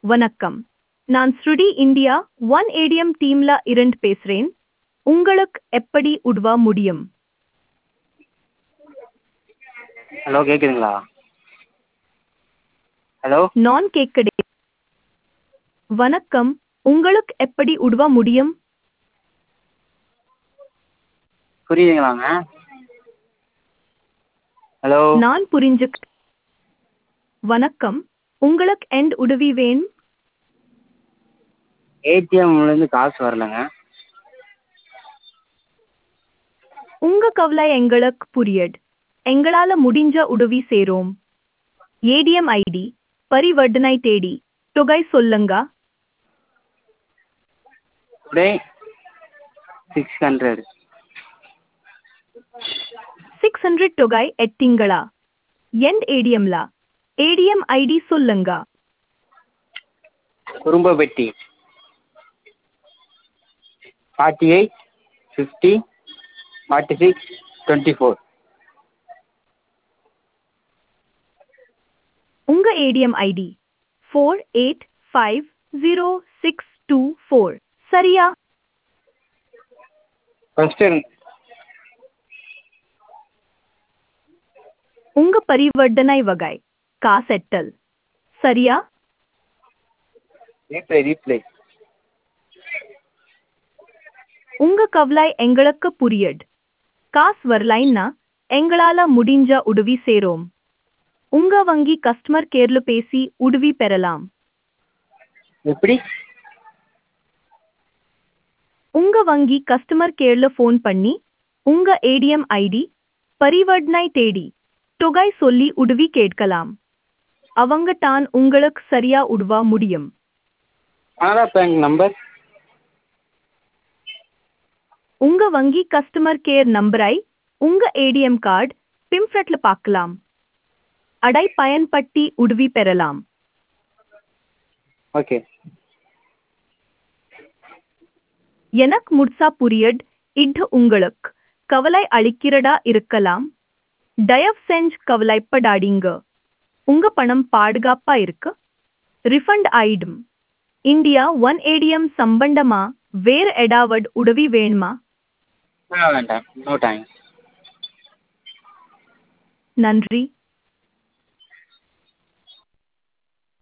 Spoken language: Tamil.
வணக்கம் நான் ஸ்ருடி இந்தியா ஒன் ஏடிஎம் டீம்ல இருந்து பேசுறேன் உங்களுக்கு எப்படி உதவ முடியும் ஹலோ கேட்குதுங்களா ஹலோ நான் கேட்கடே வணக்கம் உங்களுக்கு எப்படி உதவ முடியும் புரியுதுங்களாங்க ஹலோ நான் புரிஞ்சுக் வணக்கம் உங்களுக்கு எண்ட் உதவி வேணும் ஏடிஎம்லேருந்து காசு வரலங்க உங்க கவலை எங்களுக்கு புரியுது எங்களால முடிஞ்ச உதவி சேரோம் ஏடிஎம் ஐடி பரிவர்த்தனை தேடி தொகை சொல்லுங்க today six hundred six hundred தொகை எட்டிங்களா எண்ட் ஏடிஎம்ல ஏடிஎம் ஐடி சொல்லுங்க குறும்ப பெட்டி forty eight fifty forty six twenty four உங்க ATM ID four eight five zero six two four சரியா ஃபஸ்ட்டு உங்க பரிவர்த்தனை வகை காசெட்டல் சரியா ரீப்ளை ரீப்ளை உங்க கவலை எங்களுக்கு புரியுது காசு வரலைன்னா எங்களால முடிஞ்ச உதவி சேரோம் உங்க வங்கி கஸ்டமர் கேர்ல பேசி உதவி பெறலாம் எப்படி உங்க வங்கி கஸ்டமர் கேர்ல ஃபோன் பண்ணி உங்க ஏடிஎம் ஐடி பரிவர்த்தனை தேடி தொகை சொல்லி உதவி கேட்கலாம் அவங்க தான் உங்களுக்கு சரியா உதவ முடியும் கனரா பேங்க் நம்பர் உங்க வங்கி கஸ்டமர் கேர் நம்பரை உங்க ஏடிஎம் கார்டு பிம்ஃப்ரெட்ல பார்க்கலாம் அடை பயன்படுத்தி உதவி பெறலாம் ஓகே எனக்கு முழுசா புரியுது இது உங்களுக்கு கவலை அளிக்கிறதா இருக்கலாம் தயவு செஞ்சு கவலைப்படாதீங்க உங்க பணம் பாதுகாப்பா இருக்கு ரிஃபண்ட் ஆயிடும் இந்தியா ஒன் ஏடிஎம் சம்பந்தமா வேற ஏதாவது உதவி வேணுமா வேண்டாம் நோ தேங்க்ஸ் நன்றி